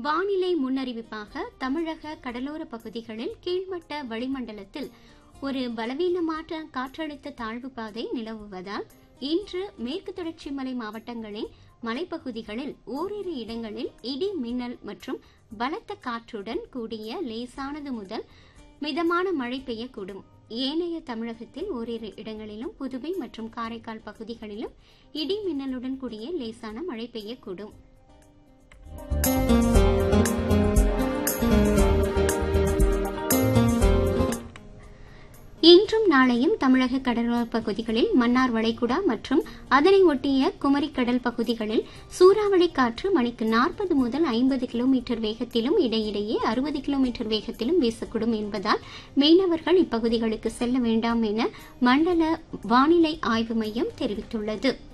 வானிலை முன்னறிவிப்பாக தமிழக கடலோர பகுதிகளில் கீழ்மட்ட வளிமண்டலத்தில் ஒரு பலவீனமான காற்றழுத்த தாழ்வு பாதை நிலவுவதால் இன்று மேற்கு தொடர்ச்சி மலை மாவட்டங்களின் மலைப்பகுதிகளில் ஓரிரு இடங்களில் இடி மின்னல் மற்றும் பலத்த காற்றுடன் கூடிய லேசானது முதல் மிதமான மழை பெய்யக்கூடும் ஏனைய தமிழகத்தில் ஓரிரு இடங்களிலும் புதுவை மற்றும் காரைக்கால் பகுதிகளிலும் இடி மின்னலுடன் கூடிய லேசான மழை பெய்யக்கூடும் இன்றும் நாளையும் தமிழக கடலோர பகுதிகளில் மன்னார் வளைகுடா மற்றும் அதனை ஒட்டிய குமரி கடல் பகுதிகளில் சூறாவளி காற்று மணிக்கு நாற்பது முதல் ஐம்பது கிலோமீட்டர் வேகத்திலும் இடையிடையே அறுபது கிலோமீட்டர் வேகத்திலும் வீசக்கூடும் என்பதால் மீனவர்கள் இப்பகுதிகளுக்கு செல்ல வேண்டாம் என மண்டல வானிலை ஆய்வு மையம் தெரிவித்துள்ளது